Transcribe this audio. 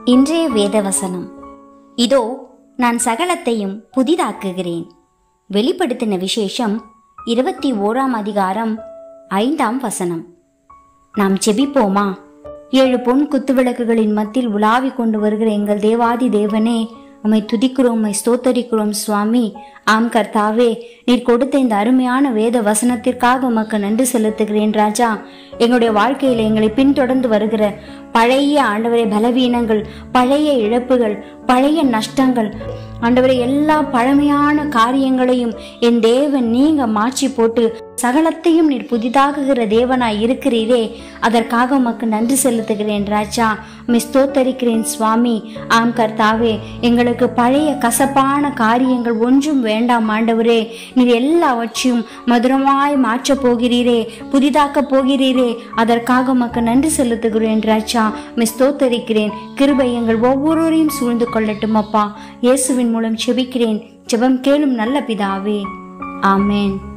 இன்றைய வேதவசனம் இதோ நான் சகலத்தையும் புதிதாக்குகிறேன் வெளிப்படுத்தின விசேஷம் இருபத்தி ஓராம் அதிகாரம் ஐந்தாம் வசனம் நாம் செபிப்போமா ஏழு பொன் குத்துவிளக்குகளின் மத்தியில் உலாவிக் கொண்டு வருகிற எங்கள் தேவாதி தேவனே உம்மை துதிக்கிறோம் உம்மை ஸ்தோத்தரிக்கிறோம் சுவாமி ஆம் கர்த்தாவே நீர் கொடுத்த இந்த அருமையான வேத வசனத்திற்காக உமக்கு நன்றி செலுத்துகிறேன் ராஜா எங்களுடைய வாழ்க்கையில எங்களை பின்தொடர்ந்து வருகிற பழைய ஆண்டவரை பலவீனங்கள் பழைய இழப்புகள் பழைய நஷ்டங்கள் ஆண்டவரை எல்லா பழமையான காரியங்களையும் என் தேவன் நீங்க மாற்றி போட்டு சகலத்தையும் நீர் புதிதாகுகிற தேவனாய் இருக்கிறீரே அதற்காக உமக்கு நன்றி செலுத்துகிறேன் ராஜா உம்மை ஸ்தோத்தரிக்கிறேன் சுவாமி ஆம் கர்த்தாவே எங்களுக்கு பழைய கசப்பான காரியங்கள் ஒன்றும் வேண்டாம் ஆண்டவரே நீர் எல்லாவற்றையும் மதுரமாய் மாற்றப் போகிறீரே புதிதாக்க போகிறீரே அதற்காக உமக்கு நன்றி செலுத்துகிறேன் ராஜா உம்மை ஸ்தோத்தரிக்கிறேன் கிருபை எங்கள் ஒவ்வொருவரையும் சூழ்ந்து கொள்ளட்டும் அப்பா இயேசுவின் மூலம் செபிக்கிறேன் ஜெபம் கேளும் நல்ல பிதாவே ஆமென்